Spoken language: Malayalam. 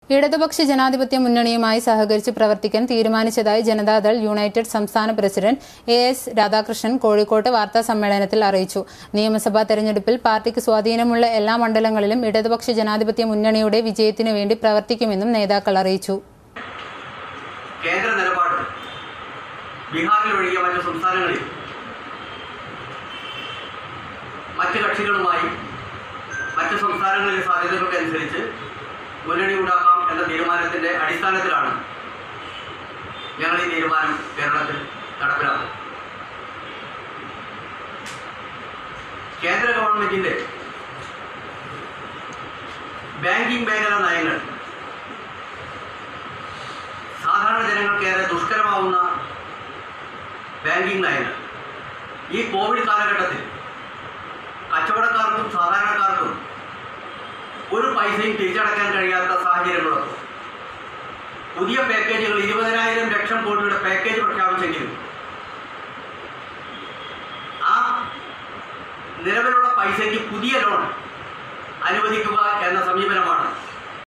ഇടതുപക്ഷ ജനാധിപത്യ മുന്നണിയുമായി സഹകരിച്ച് പ്രവർത്തിക്കാൻ തീരുമാനിച്ചതായി ജനതാദൾ യുണൈറ്റഡ് സംസ്ഥാന പ്രസിഡന്റ് എ എസ് രാധാകൃഷ്ണൻ കോഴിക്കോട്ട് വാർത്താ സമ്മേളനത്തിൽ അറിയിച്ചു നിയമസഭാ തെരഞ്ഞെടുപ്പിൽ പാർട്ടിക്ക് സ്വാധീനമുള്ള എല്ലാ മണ്ഡലങ്ങളിലും ഇടതുപക്ഷ ജനാധിപത്യ മുന്നണിയുടെ വിജയത്തിനു വേണ്ടി പ്രവർത്തിക്കുമെന്നും നേതാക്കൾ അറിയിച്ചു കേന്ദ്ര നിലപാട് ബീഹാറിൽ ഒഴികെ മറ്റ് സംസ്ഥാനങ്ങളിൽ മറ്റ് കക്ഷികളുമായി മറ്റ് സംസ്ഥാനങ്ങളിലെ സാധ്യതകൾക്കനുസരിച്ച് മുന്നണി ഉണ്ടാക്കാം എന്ന തീരുമാനത്തിൻ്റെ അടിസ്ഥാനത്തിലാണ് ഞങ്ങൾ ഈ തീരുമാനം കേരളത്തിൽ നടപ്പിലാക്കും കേന്ദ്ര ഗവൺമെൻറ്റിൻ്റെ ബാങ്കിംഗ് മേഖല നയങ്ങൾ സാധാരണ ജനങ്ങൾക്കേറെ ദുഷ്കരമാവുന്ന ബാങ്കിംഗ് നയങ്ങൾ ഈ കോവിഡ് കാലഘട്ടത്തിൽ കച്ചവടക്കാർക്കും സാധാരണക്കാർക്കും ഒരു പൈസയും തിരിച്ചടക്കാൻ കഴിയാത്ത സാഹചര്യങ്ങളൊക്കെ പുതിയ പാക്കേജുകൾ ഇരുപതിനായിരം ലക്ഷം കോടിയുടെ പാക്കേജ് പ്രഖ്യാപിച്ചെങ്കിലും ആ നിലവിലുള്ള പൈസയ്ക്ക് പുതിയ ലോൺ അനുവദിക്കുക എന്ന സമീപനമാണ്